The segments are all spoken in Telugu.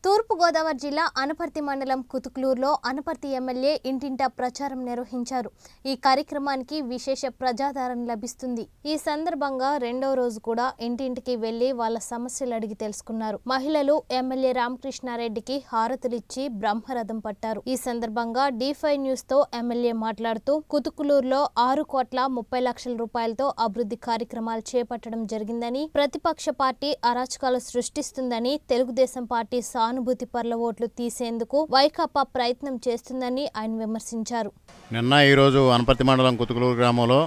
తూర్పుగోదావరి జిల్లా అనపర్తి మండలం కుతుకులూరులో అనపర్తి ఎమ్మెల్యే ఇంటింటా ప్రచారం నిర్వహించారు ఈ కార్యక్రమానికి విశేష ప్రజాదరణ లభిస్తుంది ఈ సందర్భంగా రెండో రోజు కూడా ఇంటింటికి వెళ్లి వాళ్ళ సమస్యలు అడిగి తెలుసుకున్నారు మహిళలు ఎమ్మెల్యే రామకృష్ణారెడ్డికి హారతులిచ్చి బ్రహ్మరథం పట్టారు ఈ సందర్భంగా డి ఫైవ్ న్యూస్ తో ఎమ్మెల్యే మాట్లాడుతూ కుతుకులూరులో ఆరు కోట్ల ముప్పై లక్షల రూపాయలతో అభివృద్ధి కార్యక్రమాలు చేపట్టడం జరిగిందని ప్రతిపక్ష పార్టీ అరాచకాలు సృష్టిస్తుందని తెలుగుదేశం పార్టీ సానుభూతి పర్ల ఓట్లు తీసేందుకు వైకాపా ప్రయత్నం చేస్తుందని ఆయన విమర్శించారు నిన్న ఈరోజు అనపర్తి మండలం కుతుకులూరు గ్రామంలో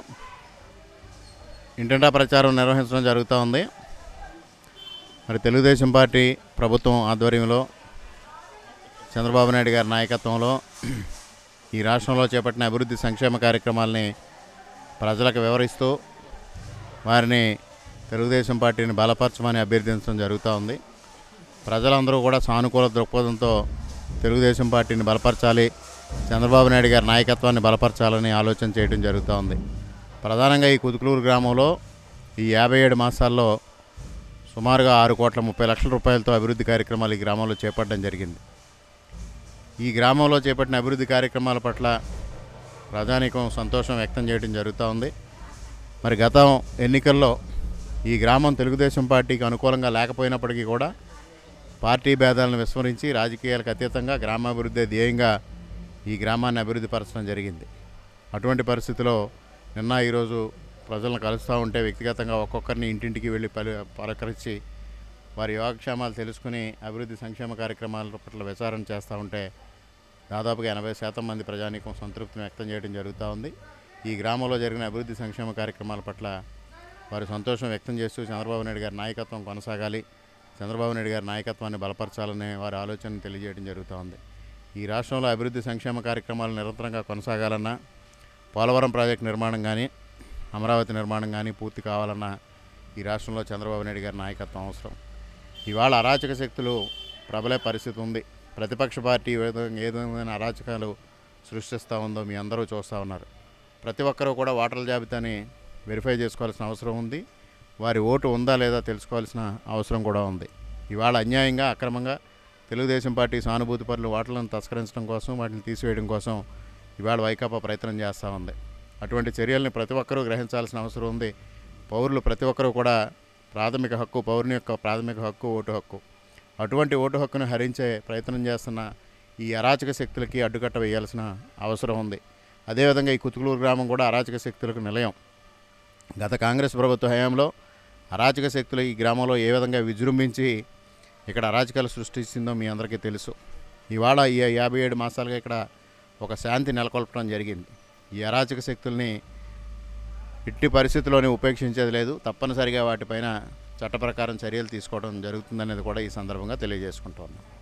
ఇంటింటా ప్రచారం నిర్వహించడం జరుగుతూ ఉంది మరి తెలుగుదేశం పార్టీ ప్రభుత్వం ఆధ్వర్యంలో చంద్రబాబు నాయుడు గారి నాయకత్వంలో ఈ రాష్ట్రంలో చేపట్టిన అభివృద్ధి సంక్షేమ కార్యక్రమాలని ప్రజలకు వివరిస్తూ వారిని తెలుగుదేశం పార్టీని బలపరచమని అభ్యర్థించడం జరుగుతూ ఉంది ప్రజలందరూ కూడా సానుకూల దృక్పథంతో తెలుగుదేశం పార్టీని బలపరచాలి చంద్రబాబు నాయుడు గారి నాయకత్వాన్ని బలపరచాలని ఆలోచన చేయడం జరుగుతూ ఉంది ప్రధానంగా ఈ కుతుకులూరు గ్రామంలో ఈ యాభై ఏడు మాసాల్లో సుమారుగా ఆరు కోట్ల ముప్పై లక్షల రూపాయలతో అభివృద్ధి కార్యక్రమాలు ఈ గ్రామంలో చేపట్టడం జరిగింది ఈ గ్రామంలో చేపట్టిన అభివృద్ధి కార్యక్రమాల పట్ల ప్రజానీకం సంతోషం వ్యక్తం చేయడం జరుగుతూ ఉంది మరి గతం ఎన్నికల్లో ఈ గ్రామం తెలుగుదేశం పార్టీకి అనుకూలంగా లేకపోయినప్పటికీ కూడా పార్టీ భేదాలను విస్మరించి రాజకీయాలకు అతీతంగా గ్రామాభివృద్ధి ధ్యేయంగా ఈ గ్రామాన్ని అభివృద్ధి పరచడం జరిగింది అటువంటి పరిస్థితిలో నిన్న ఈరోజు ప్రజలను కలుస్తూ ఉంటే వ్యక్తిగతంగా ఒక్కొక్కరిని ఇంటింటికి వెళ్ళి పలి పలకరించి వారి యోగక్షేమాలు తెలుసుకుని అభివృద్ధి సంక్షేమ కార్యక్రమాల పట్ల విచారణ చేస్తూ ఉంటే దాదాపుగా ఎనభై శాతం మంది ప్రజానీకం సంతృప్తిని వ్యక్తం చేయడం జరుగుతూ ఉంది ఈ గ్రామంలో జరిగిన అభివృద్ధి సంక్షేమ కార్యక్రమాల పట్ల వారు సంతోషం వ్యక్తం చేస్తూ చంద్రబాబు నాయుడు గారి నాయకత్వం కొనసాగాలి చంద్రబాబు నాయుడు గారి నాయకత్వాన్ని బలపరచాలనే వారి ఆలోచన తెలియజేయడం జరుగుతూ ఉంది ఈ రాష్ట్రంలో అభివృద్ధి సంక్షేమ కార్యక్రమాలు నిరంతరంగా కొనసాగాలన్నా పోలవరం ప్రాజెక్టు నిర్మాణం కానీ అమరావతి నిర్మాణం కానీ పూర్తి కావాలన్నా ఈ రాష్ట్రంలో చంద్రబాబు నాయుడు గారి నాయకత్వం అవసరం ఇవాళ అరాచక శక్తులు ప్రబలే పరిస్థితి ఉంది ప్రతిపక్ష పార్టీ ఏ విధంగా ఏ విధమైన అరాచకాలు సృష్టిస్తూ ఉందో మీ అందరూ చూస్తూ ఉన్నారు ప్రతి ఒక్కరూ కూడా ఓటర్ల జాబితాని వెరిఫై చేసుకోవాల్సిన అవసరం ఉంది వారి ఓటు ఉందా లేదా తెలుసుకోవాల్సిన అవసరం కూడా ఉంది ఇవాళ అన్యాయంగా అక్రమంగా తెలుగుదేశం పార్టీ సానుభూతి పరులు ఓట్లను తస్కరించడం కోసం వాటిని తీసివేయడం కోసం ఇవాళ వైకాపా ప్రయత్నం చేస్తూ ఉంది అటువంటి చర్యల్ని ప్రతి ఒక్కరూ గ్రహించాల్సిన అవసరం ఉంది పౌరులు ప్రతి ఒక్కరూ కూడా ప్రాథమిక హక్కు పౌరుని యొక్క ప్రాథమిక హక్కు ఓటు హక్కు అటువంటి ఓటు హక్కును హరించే ప్రయత్నం చేస్తున్న ఈ అరాచక శక్తులకి అడ్డుకట్ట వేయాల్సిన అవసరం ఉంది అదేవిధంగా ఈ కుతుకులూరు గ్రామం కూడా అరాచక శక్తులకు నిలయం గత కాంగ్రెస్ ప్రభుత్వ హయాంలో అరాచక శక్తులు ఈ గ్రామంలో ఏ విధంగా విజృంభించి ఇక్కడ అరాచకాలు సృష్టించిందో మీ అందరికీ తెలుసు ఇవాళ ఈ యాభై ఏడు మాసాలుగా ఇక్కడ ఒక శాంతి నెలకొల్పడం జరిగింది ఈ అరాచక శక్తుల్ని ఇట్టి పరిస్థితుల్లోనే ఉపేక్షించేది లేదు తప్పనిసరిగా వాటిపైన చట్ట ప్రకారం చర్యలు తీసుకోవడం జరుగుతుందనేది కూడా ఈ సందర్భంగా తెలియజేసుకుంటున్నాను